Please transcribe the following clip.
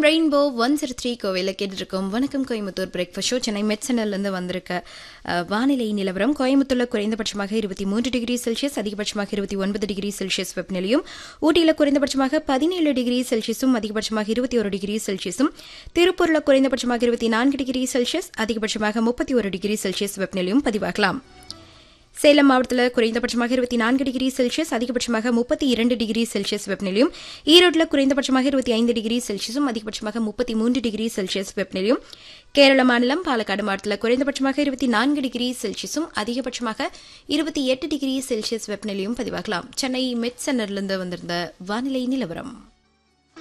FM rainbow one zero three கோவையில் கேட்டுருக்கோம் வணக்கம் கோயம்புத்தூர் பிரேக்ஃபாஸ்ட் ஷோ சென்னை மெட்சனல்லேருந்து வந்திருக்க அஹ், வானிலை நிலவரம் கோயம்புத்தூர்ல குறைந்தபட்சமாக இருபத்தி மூன்று டிகிரி செல்சியஸ் அதிகபட்சமாக இருபத்தி ஒன்பது டிகிரி செல்சியஸ் வெப்பநிலையும் ஊட்டியில் குறைந்தபட்சமாக பதினேழு டிகிரி செல்சியஸும் அதிகபட்சமாக இருபத்தி ஒரு டிகிரி செல்சியஸும் திருப்பூர்ல குறைந்தபட்சமாக இருபத்தி நான்கு டிகிரி செல்சியஸ் அதிகபட்சமாக முப்பத்தி ஒரு டிகிரி செல்சியஸ் வெப்பநிலையும் பதிவாகலாம் சேலம் மாவட்டத்தில் குறைந்தபட்சமாக இருபத்தி நான்கு டிகிரி செல்சியஸ் அதிகபட்சமாக முப்பத்தி இரண்டு டிகிரி செல்சியஸ் வெப்பநிலையும் ஈரோட்டில் குறைந்தபட்சமாக இருபத்தி ஐந்து டிகிரி செல்சியஸும் அதிகபட்சமாக முப்பத்தி மூன்று டிகிரி செல்சியஸ் வெப்பநிலையும் கேரள மாநிலம் பாலக்காடு மாவட்டத்தில் குறைந்தபட்சமாக இருபத்தி நான்கு டிகிரி செல்சியஸும் அதிகபட்சமாக இருபத்தி எட்டு டிகிரி செல்சியஸ் வெப்பநிலையும் பதிவாகலாம் சென்னை மெட் சென்டர்லேருந்து வந்திருந்த வானிலை நிலவரம்